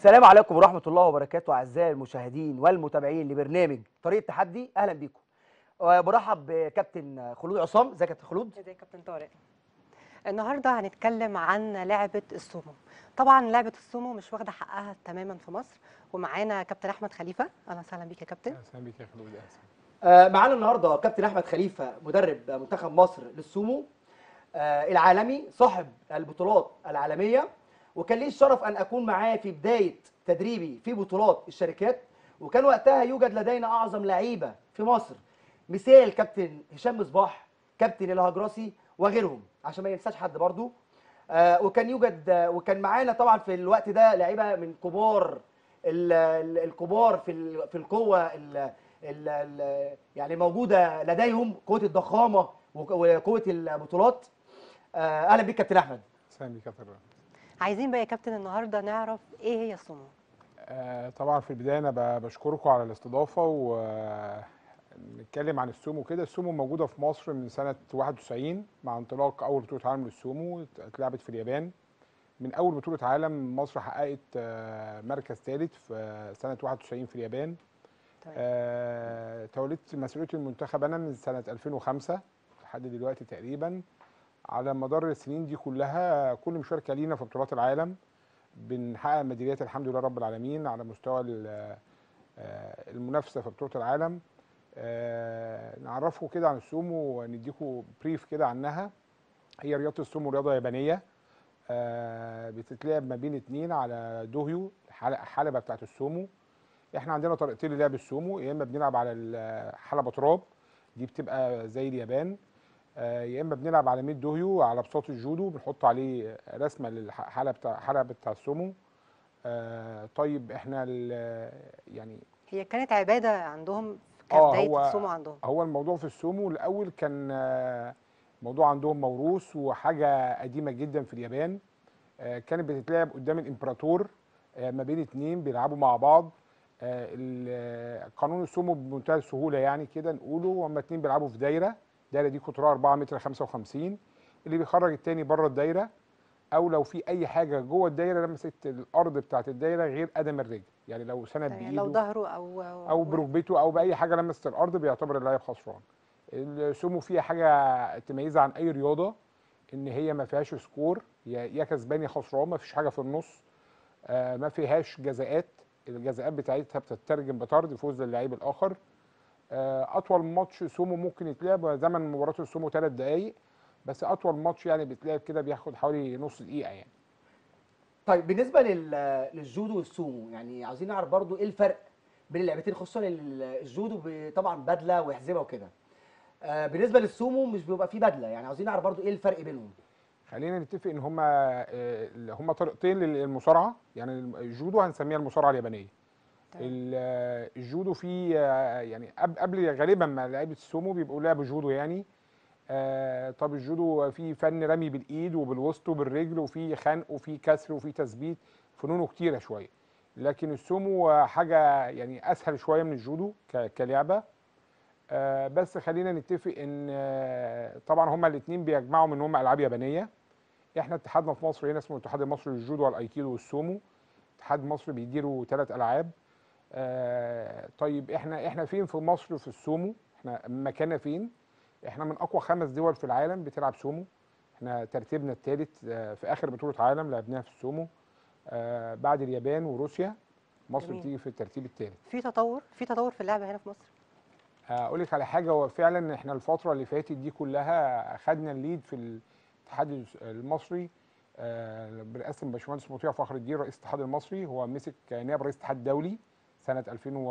السلام عليكم ورحمة الله وبركاته أعزائي المشاهدين والمتابعين لبرنامج طريق تحدي أهلا بيكم وبرحب بكابتن خلود عصام ازيك يا كابتن خلود ازيك يا كابتن طارق النهارده هنتكلم عن لعبه السومو طبعا لعبه السومو مش واخده حقها تماما في مصر ومعانا كابتن احمد خليفه اهلا وسهلا بيك يا كابتن اهلا بيك يا خلود اهلا آه، معانا النهارده كابتن احمد خليفه مدرب منتخب مصر للسومو آه، العالمي صاحب البطولات العالميه وكان لي الشرف ان اكون معاه في بدايه تدريبي في بطولات الشركات وكان وقتها يوجد لدينا اعظم لعيبه في مصر مثال كابتن هشام مصباح كابتن الهجراسي وغيرهم عشان ما ينساش حد برضو آه، وكان يوجد آه، وكان معانا طبعا في الوقت ده لعيبه من كبار ال- ال- الكبار في ال- في القوه ال- ال- ال- يعني موجوده لديهم قوه الضخامه وك- وقوه البطولات آه، اهلا بيك كابتن احمد اهلا بيك يا كابتن عايزين بقى يا كابتن النهارده نعرف ايه هي السومو آه طبعا في البدايه انا ب- بشكركم على الاستضافه ونتكلم عن السومو كده السومو موجوده في مصر من سنه 91 مع انطلاق اول بطوله عالم للسومو اتلعبت في اليابان من اول بطوله عالم مصر حققت آه مركز ثالث في سنه 91 في اليابان طيب. آه توليت مسؤوليه المنتخب انا من سنه 2005 لحد دلوقتي تقريبا على مدار السنين دي كلها كل مشاركه لينا في بطولات العالم بنحقق ميداليات الحمد لله رب العالمين على مستوى ال- آه، المنافسه في بطوله العالم آه، نعرفكم كده عن السومو ونديكم بريف كده عنها هي رياضه السومو رياضه يابانيه آه، بتتلعب ما بين اتنين على دوهيو حل- حلبه بتاعت السومو احنا عندنا طريقتين للعب السومو يا اما بنلعب على الحلبه تراب دي بتبقى زي اليابان آه، يا اما بنلعب على ميد دوهيو على بساط الجودو بنحط عليه رسمه للحلبه بتاع الحلبه بتاع السومو آه، طيب احنا ال- يعني هي كانت عباده عندهم آه، كبدايه هو- السومو عندهم هو الموضوع في السومو الاول كان آه، موضوع عندهم موروث وحاجه قديمه جدا في اليابان آه، كانت بتتلعب قدام الامبراطور آه، ما بين اتنين بيلعبوا مع بعض آه، ال- آه، قانون السومو بمنتهى السهوله يعني كده نقوله هما اتنين بيلعبوا في دايره الدايره دي قطرها 4 متر 55 اللي بيخرج التاني بره الدايره او لو في اي حاجه جوه الدايره لمست الارض بتاعت الدايره غير قدم الرجل يعني لو سند يعني بايده لو ظهره او او بركبته او باي حاجه لمست الارض بيعتبر اللاعب خسران السومو فيها حاجه تميزها عن اي رياضه ان هي ما فيهاش سكور يا يا كسبان يا خسران ما فيش حاجه في النص آه، ما فيهاش جزاءات الجزاءات بتاعتها بتترجم بطرد فوز للاعب الاخر آه، اطول ماتش سومو ممكن يتلعب زمن مباراه السومو ثلاث دقائق بس اطول ماتش يعني بيتلعب كده بياخد حوالي نص دقيقه يعني طيب بالنسبه لل- للجودو والسومو يعني عاوزين نعرف برضو ايه الفرق بين اللعبتين خصوصا ال- الجودو ب- طبعا بدله وحزمه وكده آه، بالنسبه للسومو مش بيبقى فيه بدله يعني عاوزين نعرف برضو ايه الفرق بينهم خلينا نتفق ان هما آه، هما طريقتين للمصارعه يعني الجودو هنسميها المصارعه اليابانيه تمام. ال- آه، الجودو فيه آه، يعني قبل قبل غالبا ما لعيبه السومو بيبقوا لعب جودو يعني آه، طب الجودو فيه فن رمي بالايد وبالوسط وبالرجل وفيه خنق وفيه كسر وفيه تثبيت فنونه كتيره شويه لكن السومو آه، حاجه يعني اسهل شويه من الجودو ك- كلعبه آه، بس خلينا نتفق ان آه، طبعا هما الاثنين بيجمعوا من هم العاب يابانيه احنا اتحادنا في مصر هنا اسمه الاتحاد المصري للجودو والايكيدو والسومو اتحاد مصر بيديروا ثلاث العاب آه طيب احنا احنا فين في مصر في السومو احنا مكاننا فين احنا من اقوى خمس دول في العالم بتلعب سومو احنا ترتيبنا الثالث آه في اخر بطوله عالم لعبناها في السومو آه بعد اليابان وروسيا مصر جميل. بتيجي في الترتيب الثالث في تطور في تطور في اللعبه هنا في مصر اقول لك على حاجه هو فعلا احنا الفتره اللي فاتت دي كلها خدنا الليد في الاتحاد المصري آه، برئاسه الباشمهندس مطيع فخر الدين رئيس الاتحاد المصري هو مسك نائب رئيس الاتحاد الدولي سنه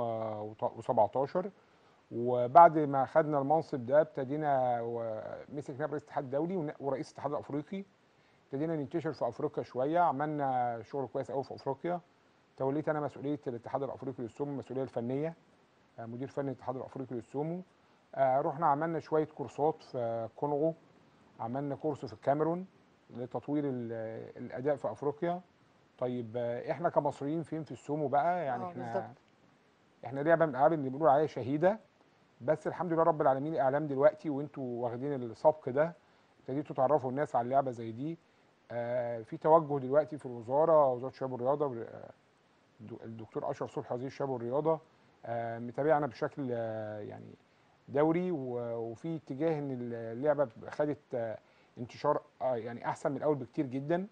2017 وبعد ما خدنا المنصب ده ابتدينا ومسك نائب رئيس الاتحاد الدولي ون- ورئيس الاتحاد الافريقي ابتدينا ننتشر في افريقيا شويه عملنا شغل كويس قوي في افريقيا توليت انا مسؤوليه الاتحاد الافريقي للسومو المسؤوليه الفنيه آه، مدير فني الاتحاد الافريقي للسومو آه، رحنا عملنا شويه كورسات في كونغو عملنا كورس في الكاميرون لتطوير ال- الاداء في افريقيا طيب آه، احنا كمصريين فين في السومو بقى يعني آه، احنا بالظبط. احنا لعبه من الالعاب اللي بنقول عليها شهيده بس الحمد لله رب العالمين الاعلام دلوقتي وانتوا واخدين السبق ده ابتديتوا تعرفوا الناس على اللعبه زي دي آه، في توجه دلوقتي في الوزاره وزاره الشباب والرياضه آه، الدو- الدكتور اشرف صبحي وزير الشباب والرياضه آه، متابعنا بشكل آه، يعني دوري و- وفي اتجاه ان اللعبه خدت آه، انتشار آه، يعني احسن من الاول بكتير جدا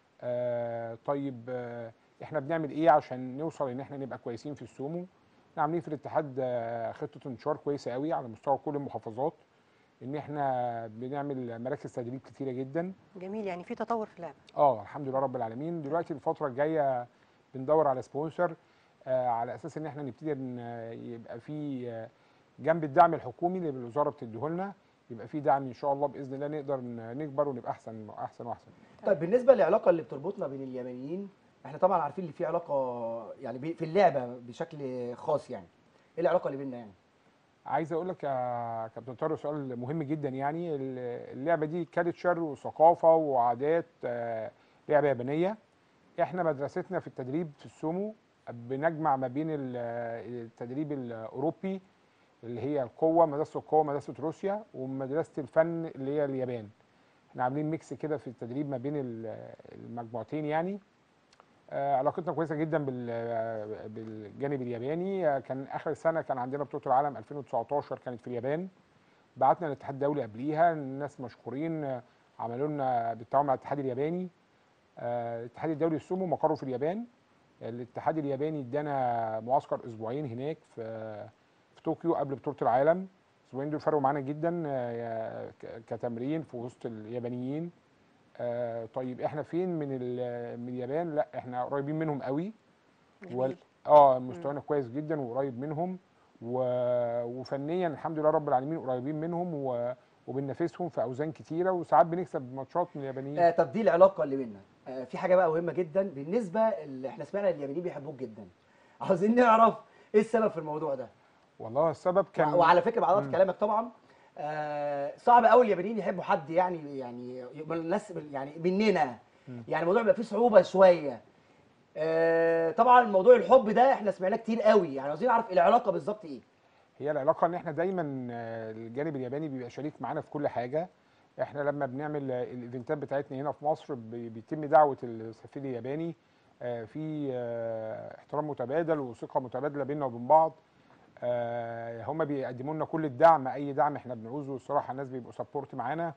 آه، طيب آه، احنا بنعمل ايه عشان نوصل ان احنا نبقى كويسين في السومو احنا عاملين في الاتحاد آه، خطه انتشار كويسه قوي على مستوى كل المحافظات ان احنا بنعمل مراكز تدريب كتيره جدا جميل يعني في تطور في اللعبه اه الحمد لله رب العالمين دلوقتي الفتره الجايه بندور على سبونسر آه على اساس ان احنا نبتدي ان يبقى في آه، جنب الدعم الحكومي اللي الوزاره بتديه لنا يبقى في دعم ان شاء الله باذن الله نقدر ن- نكبر ونبقى احسن احسن واحسن طيب بالنسبه للعلاقه اللي بتربطنا بين اليابانيين احنا طبعا عارفين ان في علاقه يعني بي- في اللعبه بشكل خاص يعني ايه العلاقه اللي بيننا يعني عايز اقول لك يا كابتن طارق سؤال مهم جدا يعني ال- اللعبه دي كالتشر وثقافه وعادات آه، لعبه يابانيه احنا مدرستنا في التدريب في السومو بنجمع ما بين ال- التدريب الاوروبي اللي هي القوه مدرسه القوه مدرسه روسيا ومدرسه الفن اللي هي اليابان احنا عاملين ميكس كده في التدريب ما بين ال- المجموعتين يعني آه، علاقتنا كويسه جدا بال- آه، بالجانب الياباني آه، كان اخر سنه كان عندنا بطوله العالم 2019 كانت في اليابان بعتنا للاتحاد الدولي قبليها الناس مشكورين آه، عملوا لنا بالتعاون مع الاتحاد الياباني آه، الاتحاد الدولي السومو مقره في اليابان الاتحاد الياباني ادانا معسكر اسبوعين هناك في في طوكيو قبل بطوله العالم الاسبوعين دول فرقوا معانا جدا آه، ك- كتمرين في وسط اليابانيين آه، طيب احنا فين من ال- من اليابان لا احنا قريبين منهم قوي جميل اه مستوانا كويس جدا وقريب منهم و... وفنيا الحمد لله رب العالمين قريبين منهم و... وبننافسهم في اوزان كتيره وساعات بنكسب ماتشات من اليابانيين آه طب دي العلاقه اللي بيننا آه في حاجه بقى مهمه جدا بالنسبه اللي احنا سمعنا اليابانيين بيحبوك جدا عاوزين نعرف ايه السبب في الموضوع ده والله السبب كان وعلى فكره بعض مم. كلامك طبعا آه صعب قوي اليابانيين يحبوا حد يعني يعني يبقى الناس يعني مننا مم. يعني الموضوع بيبقى فيه صعوبه شويه آه طبعا موضوع الحب ده احنا سمعناه كتير قوي يعني عاوزين نعرف العلاقه بالظبط ايه هي العلاقه ان احنا دايما آه، الجانب الياباني بيبقى شريك معانا في كل حاجه احنا لما بنعمل آه، الايفنتات بتاعتنا هنا في مصر بي- بيتم دعوه السفير الياباني آه، في آه، احترام متبادل وثقه متبادله بيننا وبين بعض آه، هم بيقدموا لنا كل الدعم اي دعم احنا بنعوزه الصراحه الناس بيبقوا سبورت معانا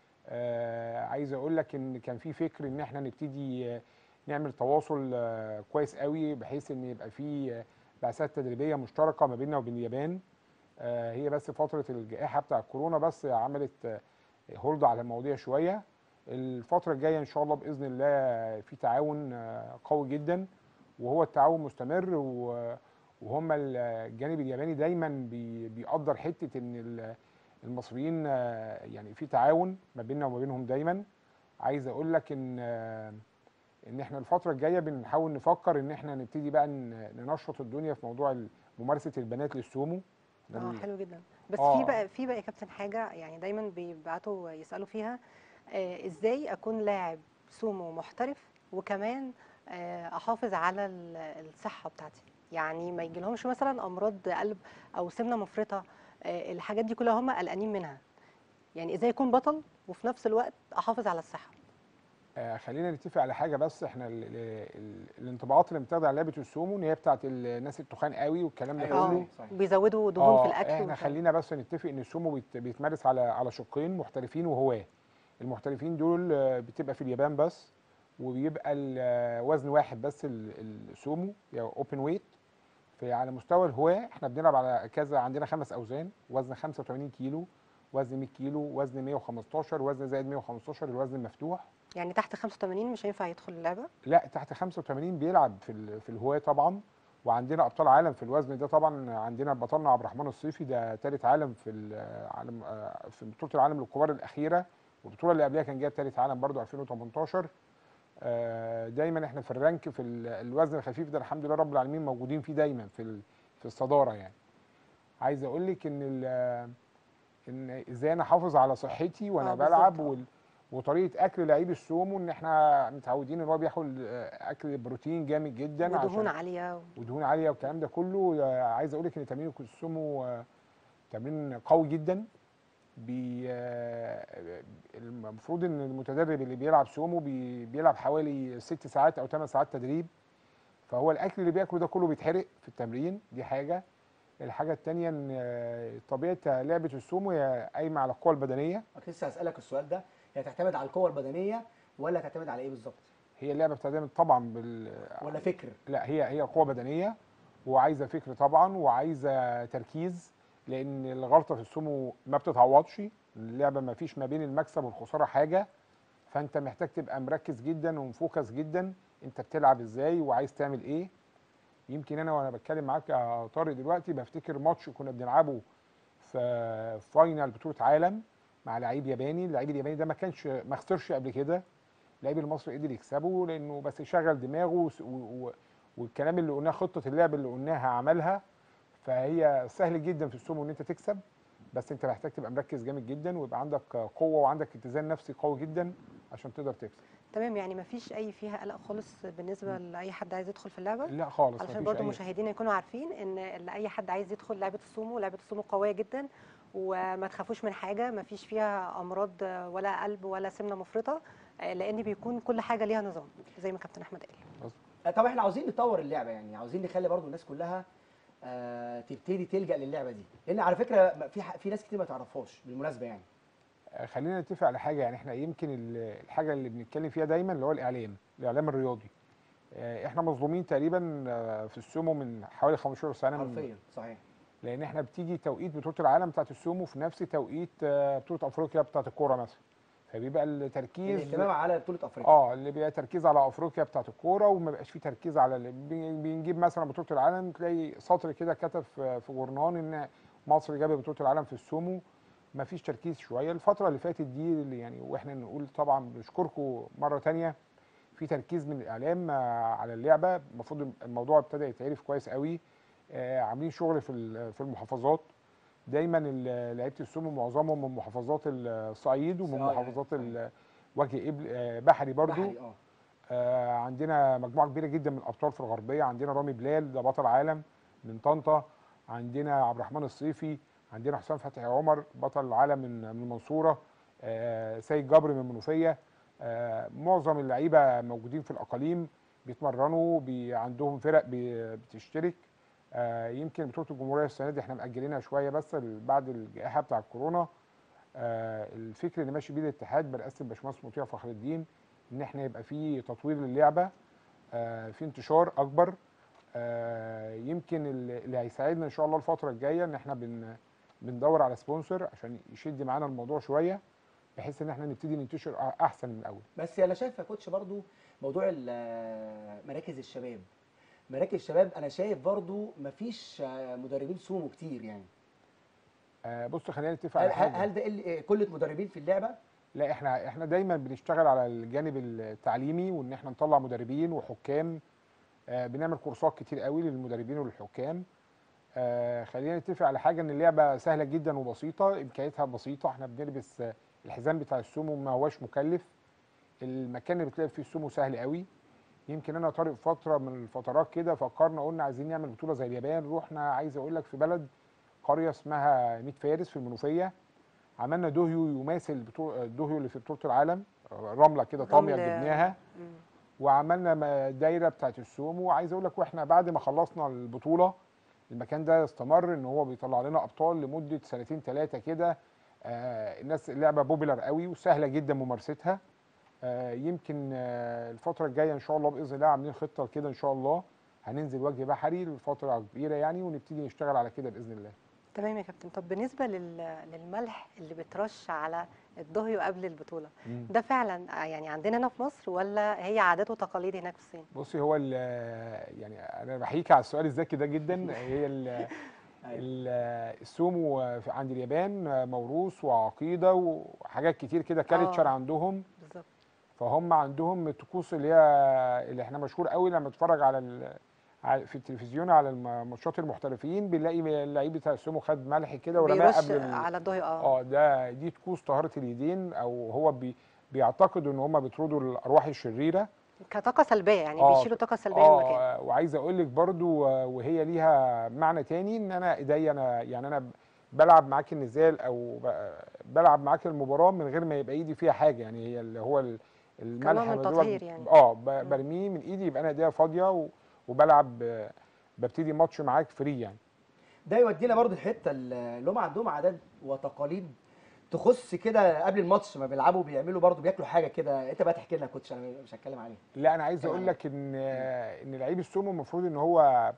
آه، عايز اقول لك ان كان في فكر ان احنا نبتدي آه، نعمل تواصل آه، كويس قوي بحيث ان يبقى في آه، بعثات تدريبيه مشتركه ما بيننا وبين اليابان آه، هي بس فتره الجائحه بتاع الكورونا بس عملت آه، هولد على المواضيع شويه الفتره الجايه ان شاء الله باذن الله في تعاون آه، قوي جدا وهو التعاون مستمر و- وهم الجانب الياباني دايما بي- بيقدر حته ان ال- المصريين آه، يعني في تعاون ما بيننا وما بينهم دايما عايز اقول لك ان آه، ان احنا الفتره الجايه بنحاول نفكر ان احنا نبتدي بقى ن- ننشط الدنيا في موضوع ال- ممارسه البنات للسومو ده اه ال- حلو جدا بس آه. في بقى في بقى يا كابتن حاجه يعني دايما بيبعتوا يسالوا فيها آه ازاي اكون لاعب سومو محترف وكمان آه احافظ على ال- الصحه بتاعتي يعني ما يجيلهمش مثلا امراض قلب او سمنه مفرطه آه الحاجات دي كلها هم قلقانين منها يعني ازاي اكون بطل وفي نفس الوقت احافظ على الصحه آه، خلينا نتفق على حاجه بس احنا ال ال ال الانطباعات اللي بتاخد على لعبه السومو ان هي بتاعت الناس التخان قوي والكلام ده أيوة، كله صحيح، صحيح. بيزودوا دهون آه، في الاكل احنا والكلام. خلينا بس نتفق ان السومو بيت- بيتمارس على على شقين محترفين وهواه المحترفين دول آه، بتبقى في اليابان بس وبيبقى الوزن واحد بس ال- السومو يعني اوبن ويت في على مستوى الهواه احنا بنلعب على كذا عندنا خمس اوزان وزن 85 كيلو وزن 100 كيلو وزن 115 وزن زائد 115 الوزن المفتوح يعني تحت 85 مش هينفع يدخل اللعبه لا تحت 85 بيلعب في ال- في الهواة طبعا وعندنا ابطال عالم في الوزن ده طبعا عندنا بطلنا عبد الرحمن الصيفي ده ثالث عالم في العالم آه، في بطوله العالم للكبار الاخيره والبطوله اللي قبلها كان جايب ثالث عالم برضو 2018 آه، دايما احنا في الرانك في ال- الوزن الخفيف ده الحمد لله رب العالمين موجودين فيه دايما في ال- في الصداره يعني عايز اقول لك ان ال- ان ازاي انا احافظ على صحتي وانا آه، بالظبط، بلعب آه. وال وطريقه اكل لعيب السومو ان احنا متعودين ان هو بياكل آه، اكل بروتين جامد جدا ودهون عشان عاليه ودهون عاليه والكلام ده كله آه، عايز اقول لك ان تمرين السومو آه، تمرين قوي جدا بي آه، المفروض ان المتدرب اللي بيلعب سومو بي بيلعب حوالي ست ساعات او ثمان ساعات تدريب فهو الاكل اللي بياكله ده كله بيتحرق في التمرين دي حاجه الحاجه التانية ان آه، طبيعه لعبه السومو هي قايمه على القوه البدنيه كنت لسه هسالك السؤال ده هي تعتمد على القوه البدنيه ولا تعتمد على ايه بالظبط هي اللعبه بتعتمد طبعا بال ولا فكر لا هي هي قوه بدنيه وعايزه فكر طبعا وعايزه تركيز لان الغلطه في السومو ما بتتعوضش اللعبه ما فيش ما بين المكسب والخساره حاجه فانت محتاج تبقى مركز جدا ومفوكس جدا انت بتلعب ازاي وعايز تعمل ايه يمكن انا وانا بتكلم معاك يا طارق دلوقتي بفتكر ماتش كنا بنلعبه في فاينل بطوله عالم مع لعيب ياباني اللعيب الياباني ده ما كانش ما خسرش قبل كده اللعيب المصري قدر يكسبه لانه بس شغل دماغه وس- و- و- والكلام اللي قلناه خطه اللعب اللي قلناها عملها فهي سهل جدا في السومو ان انت تكسب بس انت محتاج تبقى مركز جامد جدا ويبقى عندك قوه وعندك اتزان نفسي قوي جدا عشان تقدر تكسب تمام يعني مفيش اي فيها قلق خالص بالنسبه لاي حد عايز يدخل في اللعبه لا خالص علشان مفيش برضو أي- مشاهدينا يكونوا عارفين ان اللي اي حد عايز يدخل لعبه السومو لعبه السومو قويه جدا وما تخافوش من حاجه ما فيش فيها امراض ولا قلب ولا سمنه مفرطه آه، لان بيكون كل حاجه ليها نظام زي ما كابتن احمد قال آه، طب احنا عاوزين نطور اللعبه يعني عاوزين نخلي برضو الناس كلها آه تبتدي تلجا للعبه دي لان على فكره ما- في ح- في ناس كتير ما تعرفهاش بالمناسبه يعني خلينا نتفق على حاجه يعني احنا يمكن ال- الحاجه اللي بنتكلم فيها دايما اللي هو الاعلام الاعلام الرياضي آه، احنا مظلومين تقريبا آه، في السومو من حوالي 15 سنه من حرفيا صحيح لان احنا بتيجي توقيت بطوله العالم بتاعت السومو في نفس توقيت آه، بطوله افريقيا بتاعت الكوره مثلا فبيبقى التركيز الاهتمام على بطوله افريقيا اه اللي بيبقى تركيز على افريقيا بتاعت الكوره وما بيبقاش فيه تركيز على اللي بي- بنجيب مثلا بطوله العالم تلاقي سطر كده كتب في في جورنان ان مصر جابت بطوله العالم في السومو ما فيش تركيز شويه الفتره اللي فاتت دي اللي يعني واحنا نقول طبعا بنشكركم مره تانية في تركيز من الاعلام آه، على اللعبه المفروض الموضوع ابتدى يتعرف كويس قوي آه، عاملين شغل في ال- في المحافظات دايما ال- لعيبه السومو معظمهم من محافظات الصعيد ومن صحيح، محافظات صحيح. ال- وجه إبل آه، بحري برضو بحري، اه آه، عندنا مجموعه كبيره جدا من الابطال في الغربيه عندنا رامي بلال ده بطل عالم من طنطا عندنا عبد الرحمن الصيفي عندنا حسام فتحي عمر بطل العالم من من المنصوره آه، سيد جبر من المنوفيه آه، معظم اللعيبه موجودين في الاقاليم بيتمرنوا بي عندهم فرق بي- بتشترك آه، يمكن بطوله الجمهوريه السنه دي احنا مأجلينها شويه بس ال- بعد الجائحه بتاع الكورونا آه، الفكر اللي ماشي بيه الاتحاد برئاسه الباشمهندس مطيع فخر الدين ان احنا يبقى في تطوير للعبه آه، في انتشار اكبر آه، يمكن اللي اللي هيساعدنا ان شاء الله الفتره الجايه ان احنا بن بندور على سبونسر عشان يشد معانا الموضوع شويه بحيث ان احنا نبتدي ننتشر أ- احسن من الاول بس انا شايف يا كوتش برضو موضوع ال- مراكز الشباب مراكز الشباب انا شايف برضو مفيش آه، مدربين سومو كتير يعني آه، بص خلينا نتفق هل, على هل حاجه هل ده قل- قله مدربين في اللعبه لا احنا احنا دايما بنشتغل على الجانب التعليمي وان احنا نطلع مدربين وحكام آه، بنعمل كورسات كتير قوي للمدربين والحكام آه، خلينا نتفق على حاجه ان اللعبه سهله جدا وبسيطه امكانياتها بسيطه احنا بنلبس آه، الحزام بتاع السومو ما هواش مكلف المكان اللي بتلعب فيه السومو سهل قوي يمكن انا طارق فتره من الفترات كده فكرنا قلنا عايزين نعمل بطوله زي اليابان رحنا عايز اقول لك في بلد قريه اسمها ميت فارس في المنوفيه عملنا دهيو يماثل بطو- الدهيو اللي في بطوله العالم رمله كده طاميه رمل- جبناها مم. وعملنا م- دايره بتاعت السومو وعايز اقول لك واحنا بعد ما خلصنا البطوله المكان ده استمر ان هو بيطلع لنا ابطال لمده سنتين ثلاثه كده آه الناس اللعبه بوبيلر قوي وسهله جدا ممارستها آه يمكن آه الفتره الجايه ان شاء الله باذن الله عاملين خطه كده ان شاء الله هننزل وجه بحري لفتره كبيره يعني ونبتدي نشتغل على كده باذن الله تمام يا كابتن طب بالنسبه لل- للملح اللي بترش على الدهيو قبل البطوله مم. ده فعلا يعني عندنا هنا في مصر ولا هي عادات وتقاليد هناك في الصين بصي هو ال- يعني انا بحييك على السؤال الذكي ده جدا هي ال- ال- السومو في- عند اليابان موروث وعقيده وحاجات كتير كده كالتشر آه. عندهم بالظبط فهم عندهم الطقوس اللي هي اللي احنا مشهور قوي لما نتفرج على ال- على- في التلفزيون على الم- ماتشات المحترفين بنلاقي اللعيب بتاع السومو خد ملح كده ورماه بيرش قبل ال- على الدهيو اه اه ده دي طقوس طهاره اليدين او هو بي بيعتقدوا ان هم بيطردوا الارواح الشريره كطاقه سلبيه يعني آه، بيشيلوا طاقه سلبيه من المكان اه وعايز اقول لك برضو آه، وهي ليها معنى تاني ان انا ايديا انا يعني انا بلعب معاك النزال او ب- بلعب معاك المباراه من غير ما يبقى ايدي فيها حاجه يعني هي اللي هو ال- الملح من اللي هو تطهير يعني. اه ب- برميه من ايدي يبقى انا ايديا فاضيه و- وبلعب آه، ببتدي ماتش معاك فري يعني ده يودينا برضو الحته اللي هم عندهم عادات وتقاليد تخص كده قبل الماتش ما بيلعبوا بيعملوا برضو بياكلوا حاجه كده انت بقى تحكي لنا يا كوتش انا مش هتكلم عليه لا انا عايز اقول لك ان ان لعيب السومو المفروض ان هو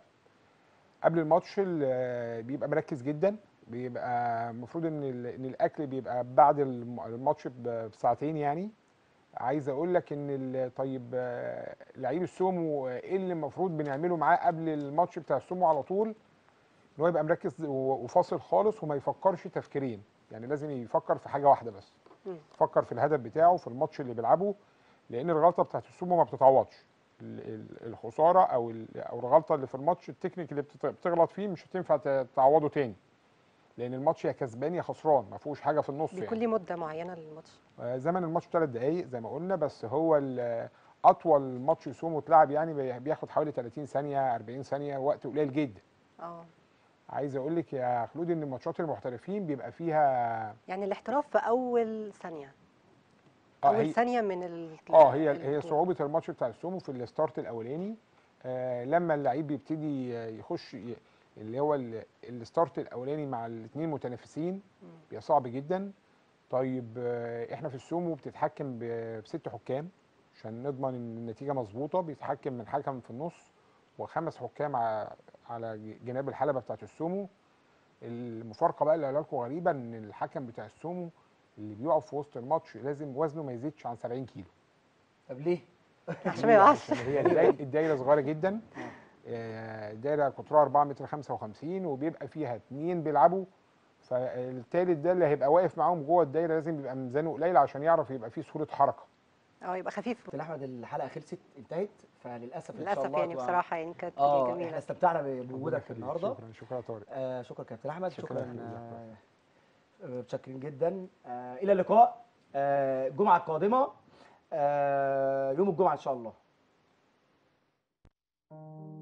قبل الماتش ال- بيبقى مركز جدا بيبقى المفروض ان ال- ان الاكل بيبقى بعد الم- الماتش ب- بساعتين يعني عايز اقول لك ان ال- طيب آه، لعيب السومو آه، ايه اللي المفروض بنعمله معاه قبل الماتش بتاع السومو على طول ان هو يبقى مركز و- وفاصل خالص وما يفكرش تفكيرين يعني لازم يفكر في حاجه واحده بس مم. يفكر في الهدف بتاعه في الماتش اللي بيلعبه لان الغلطه بتاعت السومو ما بتتعوضش ال- ال- الخساره او ال- او الغلطه اللي في الماتش التكنيك اللي بتت- بتغلط فيه مش هتنفع ت- تعوضه تاني لان الماتش يا كسبان يا خسران ما فيهوش حاجه في النص بيكون يعني ليه مده معينه للماتش آه، زمن الماتش ثلاث دقائق زي ما قلنا بس هو ال- اطول ماتش سومو اتلعب يعني بي- بياخد حوالي 30 ثانيه 40 ثانيه وقت قليل جدا اه عايز اقول لك يا خلود ان ماتشات المحترفين بيبقى فيها يعني الاحتراف في اول ثانيه آه، اول هي- ثانيه من ال اه هي هي الجيم. صعوبه الماتش بتاع السومو في الستارت الاولاني آه لما اللعيب بيبتدي آه، يخش ي- اللي هو ال- الستارت الاولاني مع الاثنين متنافسين مم. بيبقى صعب جدا طيب آه احنا في السومو بتتحكم ب- بست حكام عشان نضمن ان النتيجه مظبوطه بيتحكم من حكم في النص وخمس حكام ع- على ج- جناب الحلبه بتاعت السومو المفارقه بقى اللي قالها لكم غريبه ان الحكم بتاع السومو اللي بيقف في وسط الماتش لازم وزنه ما يزيدش عن 70 كيلو طب ليه؟ عشان ما يقعش عشان هي الداي- الدايره صغيره جدا آه، الدايره قطرها 4 متر 55 وبيبقى فيها اتنين بيلعبوا فالتالت ده اللي هيبقى واقف معاهم جوه الدايره لازم يبقى ميزانه قليل عشان يعرف يبقى فيه صوره حركه اه يبقى خفيف كابتن احمد الحلقه خلصت انتهت فللاسف ان شاء للاسف الله يعني تبقى- بصراحه يعني كانت اه احنا جميله استمتعنا بوجودك النهارده شكرا شكرا يا طارق آه شكرا كابتن احمد شكراً شكرا يا حبيبي. آه آه، متشكرين جدا آه الى اللقاء آه الجمعه القادمه آه يوم الجمعه ان شاء الله